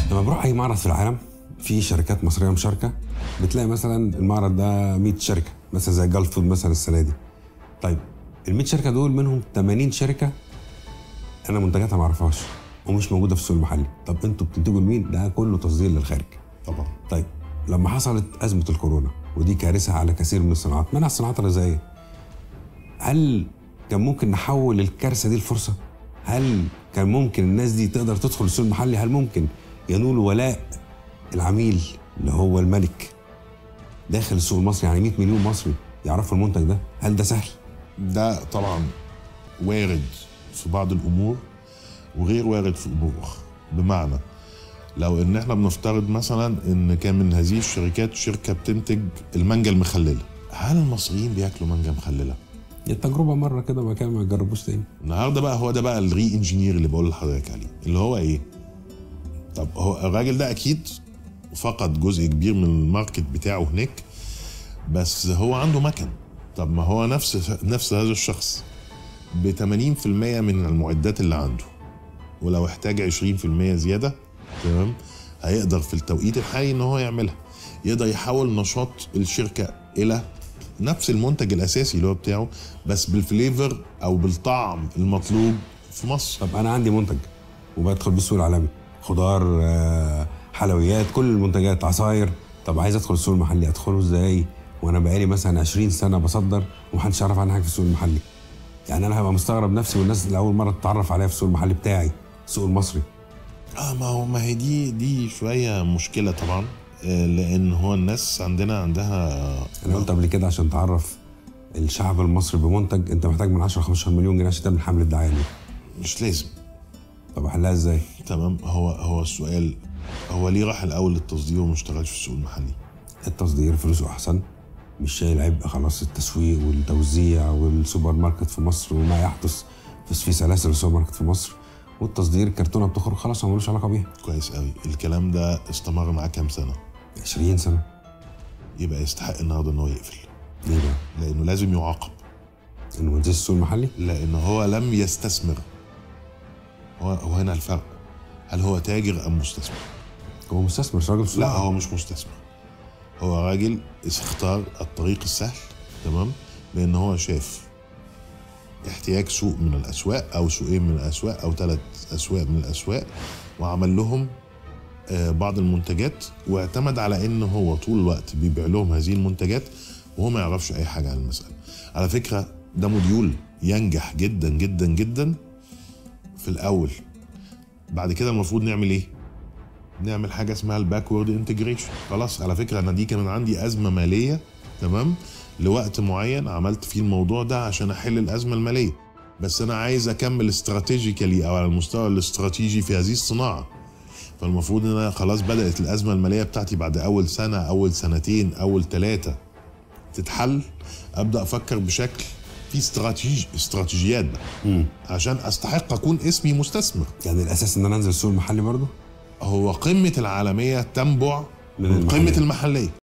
لما بروح اي معرض في العالم في شركات مصريه مشاركه بتلاقي مثلا المعرض ده 100 شركه مثلا زي جلف فود مثلا السنه دي طيب ال 100 شركه دول منهم 80 شركه انا منتجاتها ما اعرفهاش ومش موجوده في السوق المحلي طب انتوا بتنتجوا لمين ده كله تصدير للخارج طبعا طيب لما حصلت ازمه الكورونا ودي كارثه على كثير من الصناعات منها الصناعات الغذائيه هل كان ممكن نحول الكارثه دي لفرصه؟ هل كان ممكن الناس دي تقدر تدخل السوق المحلي؟ هل ممكن ينولوا ولاء العميل اللي هو الملك داخل السوق المصري يعني 100 مليون مصري يعرفوا المنتج ده؟ هل ده سهل؟ ده طبعا وارد في بعض الامور وغير وارد في امور اخرى بمعنى لو ان احنا بنفترض مثلا ان كان من هذه الشركات شركه بتنتج المانجا المخلله هل المصريين بياكلوا مانجا مخلله التجربه مره كده ما كان ما يجربوش تاني النهارده بقى هو ده بقى الري انجينير اللي بقول لحضرتك عليه اللي هو ايه طب هو الراجل ده اكيد فقد جزء كبير من الماركت بتاعه هناك بس هو عنده مكن طب ما هو نفس نفس هذا الشخص ب 80% من المعدات اللي عنده ولو احتاج 20% زياده تمام هيقدر في التوقيت الحالي ان هو يعملها يقدر يحول نشاط الشركه الى نفس المنتج الاساسي اللي هو بتاعه بس بالفليفر او بالطعم المطلوب في مصر طب انا عندي منتج وبدخل بالسوق العالمي خضار آه، حلويات كل المنتجات عصاير طب عايز ادخل السوق المحلي ادخله ازاي وانا بقالي مثلا 20 سنه بصدر ومحدش يعرف عني حاجه في السوق المحلي يعني انا هبقى مستغرب نفسي والناس اللي اول مره تتعرف عليا في السوق المحلي بتاعي السوق المصري اه ما هو ما هي دي دي شويه مشكله طبعا آه، لان هو الناس عندنا عندها انا قلت قبل كده عشان تعرف الشعب المصري بمنتج انت محتاج من 10 ل 15 مليون جنيه عشان تعمل حمله دعايه ليه مش لازم طب احلها ازاي؟ تمام هو هو السؤال هو ليه راح الاول للتصدير وما اشتغلش في السوق المحلي التصدير فلوسه احسن مش شايل عبء خلاص التسويق والتوزيع والسوبر ماركت في مصر وما يحدث في في سلاسل السوبر ماركت في مصر والتصدير الكرتونه بتخرج خلاص هو ملوش علاقه بيها كويس قوي الكلام ده استمر معاه كام سنه 20 سنه يبقى يستحق النهارده ان هو يقفل ليه بقى؟ لانه لازم يعاقب انه ما ينزلش السوق المحلي؟ لان هو لم يستثمر هو هو هنا الفرق هل هو تاجر ام مستثمر هو مستثمر مش راجل سوق لا هو مش مستثمر هو راجل اختار الطريق السهل تمام لان هو شاف احتياج سوق من الاسواق او سوقين من الاسواق او ثلاث اسواق من الاسواق وعمل لهم آه، بعض المنتجات واعتمد على ان هو طول الوقت بيبيع لهم هذه المنتجات وهو ما يعرفش اي حاجه عن المساله على فكره ده موديول ينجح جدا جدا جدا في الاول بعد كده المفروض نعمل ايه نعمل حاجه اسمها الباكورد انتجريشن خلاص على فكره انا دي كان عندي ازمه ماليه تمام لوقت معين عملت فيه الموضوع ده عشان احل الازمه الماليه بس انا عايز اكمل استراتيجيكالي او على المستوى الاستراتيجي في هذه الصناعه فالمفروض ان انا خلاص بدات الازمه الماليه بتاعتي بعد اول سنه اول سنتين اول ثلاثه تتحل ابدا افكر بشكل في استراتيجي استراتيجيات بقى عشان استحق اكون اسمي مستثمر يعني الاساس ان انا انزل السوق المحلي برضه؟ هو قمه العالميه تنبع من من المحلية. قمه المحليه